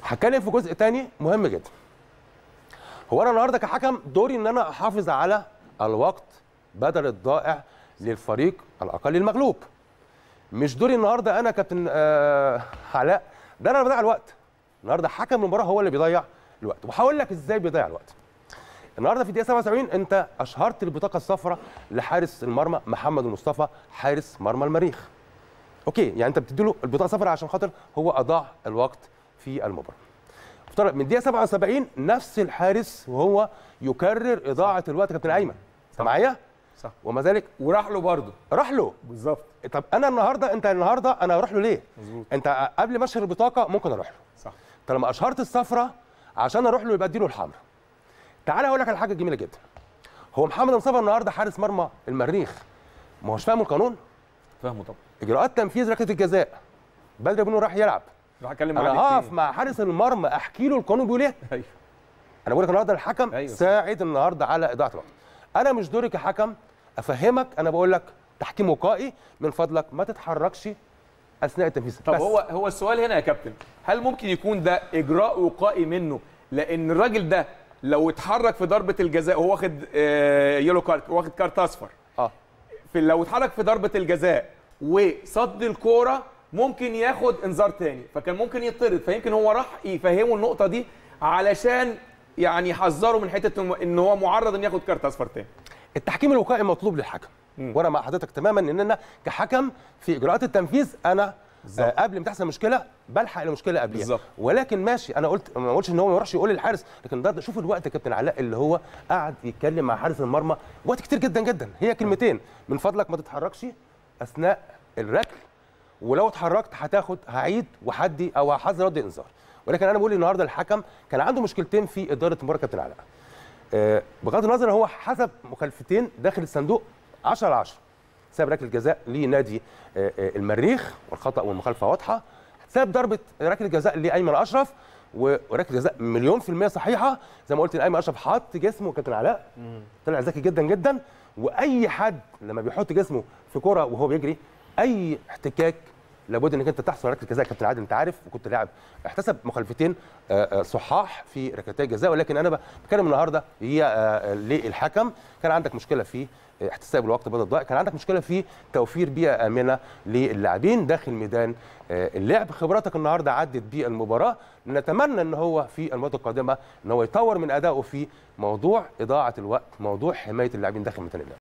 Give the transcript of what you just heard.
هتكلم في جزء تاني مهم جدا هو انا النهارده كحكم دوري ان انا احافظ على الوقت بدل الضائع للفريق الاقل المغلوب مش دوري النهارده انا كابتن آه علاء ده انا بضيع الوقت النهارده حكم المباراه هو اللي بيضيع الوقت وهقول لك ازاي بيضيع الوقت النهارده في الدقيقه 77 انت اشهرت البطاقه الصفراء لحارس المرمى محمد المصطفى حارس مرمى المريخ اوكي يعني انت بتدي له البطاقه الصفراء عشان خاطر هو اضاع الوقت في المباراه افترض من الدقيقه 77 نفس الحارس وهو يكرر اضاعه الوقت يا كابتن ايمن انت معايا صح وما ذلك وراح له برضه راح له بالظبط طب انا النهارده انت النهارده انا اروح له ليه مظبوط انت قبل ما اشهر البطاقه ممكن اروح له صح انت لما اشهرت الصفراء عشان اروح له يبقى اديله الحمراء تعالى اقول لك على حاجه جميله جدا هو محمد مصطفى النهارده حارس مرمى المريخ ما هوش فاهم القانون فاهمه طبعا اجراءات تنفيذ ركله الجزاء بدري بنو راح يلعب راح اتكلم انا معاه هقف مع حارس المرمى احكي له القانون بيقول ايه ايوه انا بقول لك النهارده الحكم أيوة. ساعد النهارده على اضاعه الوقت انا مش دوري كحكم افهمك انا بقول لك تحكيم وقائي من فضلك ما تتحركش اثناء التنفيذ طب بس. هو هو السؤال هنا يا كابتن هل ممكن يكون ده اجراء وقائي منه لان الراجل ده لو اتحرك في ضربه الجزاء وهو واخد آه، يلو كارت واخد كارت اصفر اه في لو اتحرك في ضربه الجزاء وصد الكوره ممكن ياخد انذار تاني فكان ممكن يطرد فيمكن هو راح يفهمه النقطه دي علشان يعني يحذره من حته إنه- ان هو معرض ان ياخد كارت اصفر تاني التحكيم الوقائي مطلوب للحكم وانا مع حضرتك تماما ان انا كحكم في اجراءات التنفيذ انا آه قبل ما تحصل مشكله بلحق المشكله قبلها بالظبط. ولكن ماشي انا قلت ما قلتش ان هو ما يروحش يقول للحارس لكن ده شوف الوقت يا كابتن علاء اللي هو قعد يتكلم مع حارس المرمى وقت كتير جدا جدا هي كلمتين من فضلك ما تتحركش اثناء الركل ولو اتحركت هتاخد هعيد وحدي او هحذر رد انذار ولكن انا بقول النهارده الحكم كان عنده مشكلتين في اداره المباراه كابتن علاء آه، بغض النظر هو حسب مخالفتين داخل الصندوق 10 على 10 ساب ركله جزاء لنادي آه، آه، المريخ والخطا والمخالفه واضحه ساب ضربه ركله جزاء لايمن اشرف وركله جزاء مليون في الميه صحيحه زي ما قلت ايمن اشرف حط جسمه كابتن علاء طلع ذكي جدا جدا واي حد لما بيحط جسمه في كره وهو بيجري اي احتكاك لابد انك انت تحصل على ركله جزاء كابتن عادل انت عارف وكنت لاعب احتسب مخالفتين آه، آه، صحاح في ركلتي الجزاء ولكن انا بتكلم النهارده هي آه، للحكم كان عندك مشكله في احتساب الوقت بدل الضائع كان عندك مشكله في توفير بيئه امنه للاعبين داخل ميدان آه، اللعب خبراتك النهارده عدت بيه المباراه نتمنى ان هو في المباراه القادمه ان هو يطور من ادائه في موضوع اضاعه الوقت موضوع حمايه اللاعبين داخل ميدان اللعب